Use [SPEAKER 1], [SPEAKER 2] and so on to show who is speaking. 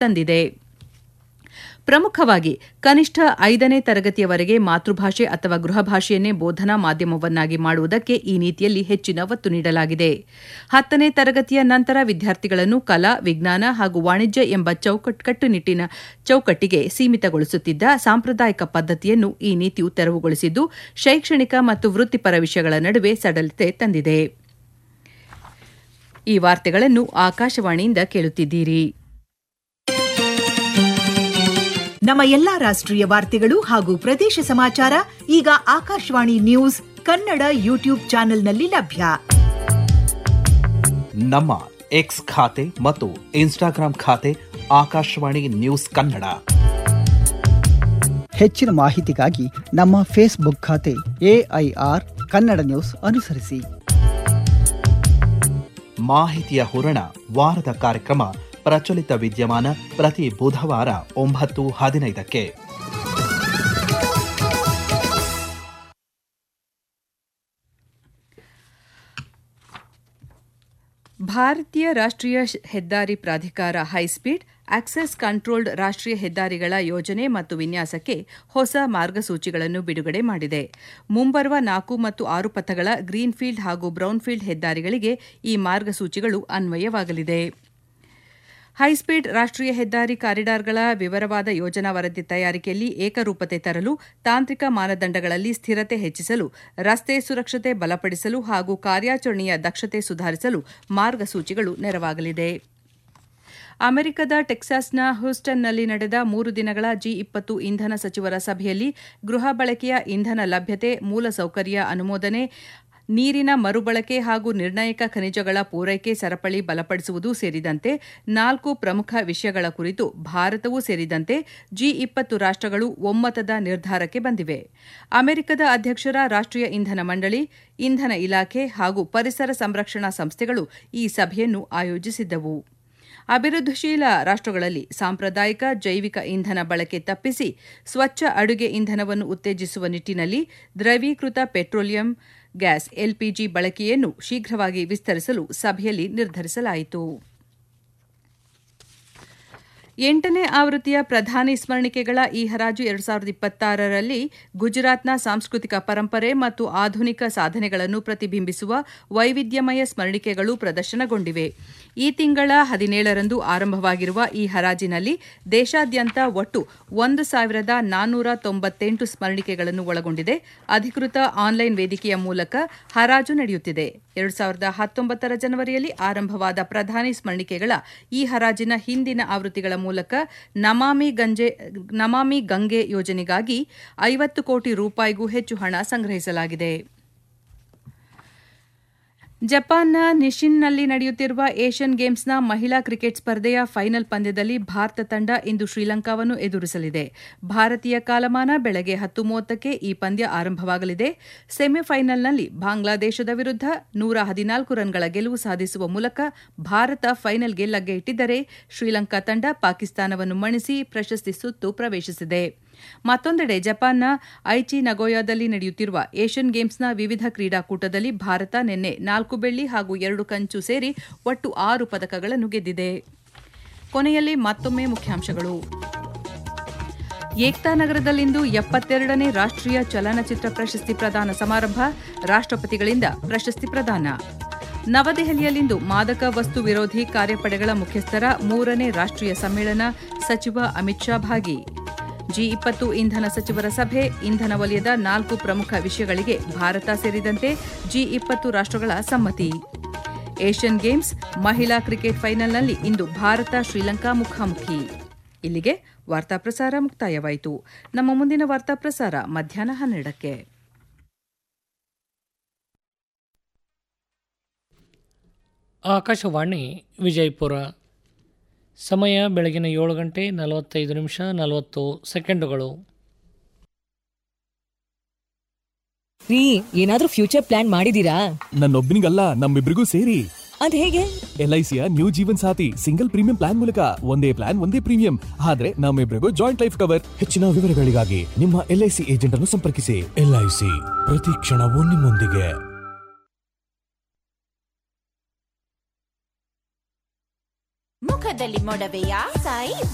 [SPEAKER 1] ತಂದಿದೆ ಪ್ರಮುಖವಾಗಿ ಕನಿಷ್ಠ ಐದನೇ ತರಗತಿಯವರೆಗೆ ಮಾತೃಭಾಷೆ ಅಥವಾ ಗೃಹ ಭಾಷೆಯನ್ನೇ ಬೋಧನಾ ಮಾಧ್ಯಮವನ್ನಾಗಿ ಮಾಡುವುದಕ್ಕೆ ಈ ನೀತಿಯಲ್ಲಿ ಹೆಚ್ಚಿನ ಒತ್ತು ನೀಡಲಾಗಿದೆ ಹತ್ತನೇ ತರಗತಿಯ ನಂತರ ವಿದ್ಯಾರ್ಥಿಗಳನ್ನು ಕಲಾ ವಿಜ್ಞಾನ ಹಾಗೂ ವಾಣಿಜ್ಯ ಎಂಬ ಚೌಕಟ್ ಕಟ್ಟುನಿಟ್ಟಿನ ಚೌಕಟ್ಟಿಗೆ ಸೀಮಿತಗೊಳಿಸುತ್ತಿದ್ದ ಸಾಂಪ್ರದಾಯಿಕ ಪದ್ಧತಿಯನ್ನು ಈ ನೀತಿಯು ತೆರವುಗೊಳಿಸಿದ್ದು ಶೈಕ್ಷಣಿಕ ಮತ್ತು ವೃತ್ತಿಪರ ವಿಷಯಗಳ ನಡುವೆ ಸಡಲತೆ ತಂದಿದೆ ಈ ವಾರ್ತೆಗಳನ್ನು ಆಕಾಶವಾಣಿಯಿಂದ ಕೇಳುತ್ತಿದ್ದೀರಿ
[SPEAKER 2] ನಮ್ಮ ಎಲ್ಲಾ ರಾಷ್ಟ್ರೀಯ ವಾರ್ತೆಗಳು ಹಾಗೂ ಪ್ರದೇಶ ಸಮಾಚಾರ ಈಗ ಆಕಾಶವಾಣಿ ನ್ಯೂಸ್ ಕನ್ನಡ ಯೂಟ್ಯೂಬ್ ಚಾನೆಲ್ನಲ್ಲಿ ಲಭ್ಯ
[SPEAKER 3] ನಮ್ಮ ಎಕ್ಸ್ ಖಾತೆ ಮತ್ತು ಇನ್ಸ್ಟಾಗ್ರಾಂ ಖಾತೆ ಆಕಾಶವಾಣಿ ನ್ಯೂಸ್ ಕನ್ನಡ
[SPEAKER 4] ಹೆಚ್ಚಿನ ಮಾಹಿತಿಗಾಗಿ ನಮ್ಮ ಫೇಸ್ಬುಕ್ ಖಾತೆ ಎಐಆರ್ ಕನ್ನಡ ನ್ಯೂಸ್ ಅನುಸರಿಸಿ
[SPEAKER 3] ಮಾಹಿತಿಯ ಹೂರಣ ವಾರದ ಕಾರ್ಯಕ್ರಮ ಪ್ರಚಲಿತ ವಿದ್ಯಮಾನ ಪ್ರತಿ ಬುಧವಾರ ಒಂಬತ್ತು ಹದಿನೈದಕ್ಕೆ
[SPEAKER 1] ಭಾರತೀಯ ರಾಷ್ಟ್ರೀಯ ಹೆದ್ದಾರಿ ಪ್ರಾಧಿಕಾರ ಹೈಸ್ಪೀಡ್ ಆಕ್ಸೆಸ್ ಕಂಟ್ರೋಲ್ಡ್ ರಾಷ್ಟ್ರೀಯ ಹೆದ್ದಾರಿಗಳ ಯೋಜನೆ ಮತ್ತು ವಿನ್ಯಾಸಕ್ಕೆ ಹೊಸ ಮಾರ್ಗಸೂಚಿಗಳನ್ನು ಬಿಡುಗಡೆ ಮಾಡಿದೆ ಮುಂಬರುವ ನಾಲ್ಕು ಮತ್ತು ಆರು ಪಥಗಳ ಗ್ರೀನ್ಫೀಲ್ಡ್ ಹಾಗೂ ಬ್ರೌನ್ಫೀಲ್ಡ್ ಹೆದ್ದಾರಿಗಳಿಗೆ ಈ ಮಾರ್ಗಸೂಚಿಗಳು ಅನ್ವಯವಾಗಲಿದೆ ಹೈಸ್ಪೀಡ್ ರಾಷ್ಟ್ರೀಯ ಹೆದ್ದಾರಿ ಕಾರಿಡಾರ್ಗಳ ವಿವರವಾದ ಯೋಜನಾ ವರದಿ ತಯಾರಿಕೆಯಲ್ಲಿ ಏಕರೂಪತೆ ತರಲು ತಾಂತ್ರಿಕ ಮಾನದಂಡಗಳಲ್ಲಿ ಸ್ಥಿರತೆ ಹೆಚ್ಚಿಸಲು ರಸ್ತೆ ಸುರಕ್ಷತೆ ಬಲಪಡಿಸಲು ಹಾಗೂ ಕಾರ್ಯಾಚರಣೆಯ ದಕ್ಷತೆ ಸುಧಾರಿಸಲು ಮಾರ್ಗಸೂಚಿಗಳು ನೆರವಾಗಲಿದೆ ಅಮೆರಿಕದ ಟೆಕ್ಸಾಸ್ನ ಹ್ಯೂಸ್ಟನ್ನಲ್ಲಿ ನಡೆದ ಮೂರು ದಿನಗಳ ಜಿ ಇಪ್ಪತ್ತು ಇಂಧನ ಸಚಿವರ ಸಭೆಯಲ್ಲಿ ಗೃಹ ಬಳಕೆಯ ಇಂಧನ ಲಭ್ಯತೆ ಮೂಲಸೌಕರ್ಯ ಅನುಮೋದನೆ ನೀರಿನ ಮರುಬಳಕೆ ಹಾಗೂ ನಿರ್ಣಾಯಕ ಖನಿಜಗಳ ಪೂರೈಕೆ ಸರಪಳಿ ಬಲಪಡಿಸುವುದು ಸೇರಿದಂತೆ ನಾಲ್ಕು ಪ್ರಮುಖ ವಿಷಯಗಳ ಕುರಿತು ಭಾರತವೂ ಸೇರಿದಂತೆ ಜಿ ಇಪ್ಪತ್ತು ರಾಷ್ಟ್ರಗಳು ಒಮ್ಮತದ ನಿರ್ಧಾರಕ್ಕೆ ಬಂದಿವೆ ಅಮೆರಿಕದ ಅಧ್ಯಕ್ಷರ ರಾಷ್ಟ್ರೀಯ ಇಂಧನ ಮಂಡಳಿ ಇಂಧನ ಇಲಾಖೆ ಹಾಗೂ ಪರಿಸರ ಸಂರಕ್ಷಣಾ ಸಂಸ್ಥೆಗಳು ಈ ಸಭೆಯನ್ನು ಆಯೋಜಿಸಿದ್ದವು ಅಭಿವೃದ್ಧಿಶೀಲ ರಾಷ್ಟ್ರಗಳಲ್ಲಿ ಸಾಂಪ್ರದಾಯಿಕ ಜೈವಿಕ ಇಂಧನ ಬಳಕೆ ತಪ್ಪಿಸಿ ಸ್ವಚ್ಛ ಅಡುಗೆ ಇಂಧನವನ್ನು ಉತ್ತೇಜಿಸುವ ನಿಟ್ಟಿನಲ್ಲಿ ದ್ರವೀಕೃತ ಪೆಟ್ರೋಲಿಯಂ ಗ್ಯಾಸ್ ಎಲ್ಪಿಜಿ ಬಳಕೆಯನ್ನು ಶೀಘ್ರವಾಗಿ ವಿಸ್ತರಿಸಲು ಸಭೆಯಲ್ಲಿ ನಿರ್ಧರಿಸಲಾಯಿತು ಎಂಟನೇ ಆವೃತ್ತಿಯ ಪ್ರಧಾನಿ ಸ್ಮರಣಿಕೆಗಳ ಈ ಹರಾಜು ಎರಡು ಸಾವಿರದ ಇಪ್ಪತ್ತಾರರಲ್ಲಿ ಗುಜರಾತ್ನ ಸಾಂಸ್ಕೃತಿಕ ಪರಂಪರೆ ಮತ್ತು ಆಧುನಿಕ ಸಾಧನೆಗಳನ್ನು ಪ್ರತಿಬಿಂಬಿಸುವ ವೈವಿಧ್ಯಮಯ ಸ್ಮರಣಿಕೆಗಳು ಪ್ರದರ್ಶನಗೊಂಡಿವೆ ಈ ತಿಂಗಳ ಹದಿನೇಳರಂದು ಆರಂಭವಾಗಿರುವ ಈ ಹರಾಜಿನಲ್ಲಿ ದೇಶಾದ್ಯಂತ ಒಟ್ಟು ಒಂದು ಸಾವಿರದ ನಾನ್ನೂರ ತೊಂಬತ್ತೆಂಟು ಸ್ಮರಣಿಕೆಗಳನ್ನು ಒಳಗೊಂಡಿದೆ ಅಧಿಕೃತ ಆನ್ಲೈನ್ ವೇದಿಕೆಯ ಮೂಲಕ ಹರಾಜು ನಡೆಯುತ್ತಿದೆ ಎರಡು ಸಾವಿರದ ಹತ್ತೊಂಬತ್ತರ ಜನವರಿಯಲ್ಲಿ ಆರಂಭವಾದ ಪ್ರಧಾನಿ ಸ್ಮರಣಿಕೆಗಳ ಈ ಹರಾಜಿನ ಹಿಂದಿನ ಆವೃತ್ತಿಗಳ ಮೂಲಕ ನಮಾಮಿ ಗಂಜೆ ನಮಾಮಿ ಗಂಗೆ ಯೋಜನೆಗಾಗಿ ಐವತ್ತು ಕೋಟಿ ರೂಪಾಯಿಗೂ ಹೆಚ್ಚು ಹಣ ಸಂಗ್ರಹಿಸಲಾಗಿದೆ ಜಪಾನ್ನ ನಿಶಿನ್ನಲ್ಲಿ ನಡೆಯುತ್ತಿರುವ ಏಷ್ಯನ್ ಗೇಮ್ಸ್ನ ಮಹಿಳಾ ಕ್ರಿಕೆಟ್ ಸ್ಪರ್ಧೆಯ ಫೈನಲ್ ಪಂದ್ಯದಲ್ಲಿ ಭಾರತ ತಂಡ ಇಂದು ಶ್ರೀಲಂಕಾವನ್ನು ಎದುರಿಸಲಿದೆ ಭಾರತೀಯ ಕಾಲಮಾನ ಬೆಳಗ್ಗೆ ಹತ್ತು ಮೂವತ್ತಕ್ಕೆ ಈ ಪಂದ್ಯ ಆರಂಭವಾಗಲಿದೆ ಸೆಮಿಫೈನಲ್ನಲ್ಲಿ ಬಾಂಗ್ಲಾದೇಶದ ವಿರುದ್ಧ ನೂರ ಹದಿನಾಲ್ಕು ರನ್ಗಳ ಗೆಲುವು ಸಾಧಿಸುವ ಮೂಲಕ ಭಾರತ ಫೈನಲ್ಗೆ ಲಗ್ಗೆ ಇಟ್ಟಿದ್ದರೆ ಶ್ರೀಲಂಕಾ ತಂಡ ಪಾಕಿಸ್ತಾನವನ್ನು ಮಣಿಸಿ ಪ್ರಶಸ್ತಿ ಸುತ್ತು ಪ್ರವೇಶಿಸಿದೆ ಮತ್ತೊಂದೆಡೆ ಜಪಾನ್ನ ಐಚಿ ನಗೋಯಾದಲ್ಲಿ ನಡೆಯುತ್ತಿರುವ ಏಷ್ಯನ್ ಗೇಮ್ಸ್ನ ವಿವಿಧ ಕ್ರೀಡಾಕೂಟದಲ್ಲಿ ಭಾರತ ನಿನ್ನೆ ನಾಲ್ಕು ಬೆಳ್ಳಿ ಹಾಗೂ ಎರಡು ಕಂಚು ಸೇರಿ ಒಟ್ಟು ಆರು ಪದಕಗಳನ್ನು ಗೆದ್ದಿದೆ ಕೊನೆಯಲ್ಲಿ ಮತ್ತೊಮ್ಮೆ ಮುಖ್ಯಾಂಶಗಳು ಏಕ್ತಾ ನಗರದಲ್ಲಿಂದು ಎಪ್ಪತ್ತೆರಡನೇ ರಾಷ್ಟ್ರೀಯ ಚಲನಚಿತ್ರ ಪ್ರಶಸ್ತಿ ಪ್ರದಾನ ಸಮಾರಂಭ ರಾಷ್ಟ್ರಪತಿಗಳಿಂದ ಪ್ರಶಸ್ತಿ ಪ್ರದಾನ ನವದೆಹಲಿಯಲ್ಲಿಂದು ಮಾದಕ ವಸ್ತು ವಿರೋಧಿ ಕಾರ್ಯಪಡೆಗಳ ಮುಖ್ಯಸ್ಥರ ಮೂರನೇ ರಾಷ್ಟ್ರೀಯ ಸಮ್ಮೇಳನ ಸಚಿವ ಅಮಿತ್ ಶಾ ಭಾಗಿ ಜಿ ಇಪ್ಪತ್ತು ಇಂಧನ ಸಚಿವರ ಸಭೆ ಇಂಧನ ವಲಯದ ನಾಲ್ಕು ಪ್ರಮುಖ ವಿಷಯಗಳಿಗೆ ಭಾರತ ಸೇರಿದಂತೆ ಜಿ ಇಪ್ಪತ್ತು ರಾಷ್ಟ್ರಗಳ ಸಮ್ಮತಿ ಏಷ್ಯನ್ ಗೇಮ್ಸ್ ಮಹಿಳಾ ಕ್ರಿಕೆಟ್ ಫೈನಲ್ನಲ್ಲಿ ಇಂದು ಭಾರತ ಶ್ರೀಲಂಕಾ ಮುಖಾಮುಖಿ ಇಲ್ಲಿಗೆ ವಾರ್ತಾ ಪ್ರಸಾರ ಮುಕ್ತಾಯವಾಯಿತು ನಮ್ಮ ಮುಂದಿನ ವಾರ್ತಾ ಪ್ರಸಾರ ಮಧ್ಯಾಹ್ನ ಹನ್ನೆರಡಕ್ಕೆ
[SPEAKER 5] ಆಕಾಶವಾಣಿ ವಿಜಯಪುರ ಸಮಯ ಬೆಳಗಿನ ಏಳು ಗಂಟೆ ನಲವತ್ತೈದು ನಿಮಿಷ ನಲವತ್ತು ಸೆಕೆಂಡುಗಳು
[SPEAKER 6] ರೀ ಏನಾದ್ರೂ ಫ್ಯೂಚರ್ ಪ್ಲಾನ್ ಮಾಡಿದೀರಾ
[SPEAKER 7] ನನ್ನೊಬ್ಬನಿಗಲ್ಲ ನಮ್ಮಿಬ್ರಿಗೂ ಸೇರಿ
[SPEAKER 6] ಅದ್ ಹೇಗೆ
[SPEAKER 7] ಎಲ್ ಐ ಸಿಯ new Jeevan Saathi single premium plan ಮೂಲಕ ಒಂದೇ ಪ್ಲಾನ್ ಒಂದೇ ಪ್ರೀಮಿಯಂ ಆದ್ರೆ ನಮ್ಮಿಬ್ರಿಗೂ ಜಾಯಿಂಟ್ ಲೈಫ್ ಕವರ್ ಹೆಚ್ಚಿನ ವಿವರಗಳಿಗಾಗಿ ನಿಮ್ಮ ಎಲ್ ಐ ಸಿ ಏಜೆಂಟ್ ಅನ್ನು ಸಂಪರ್ಕಿಸಿ ಎಲ್ ಐ ಸಿ ಪ್ರತಿ ಕ್ಷಣವೂ ನಿಮ್ಮೊಂದಿಗೆ
[SPEAKER 8] ಮುಖದಲ್ಲಿ ಮೊಡವೆಯ ಸಾಯಿ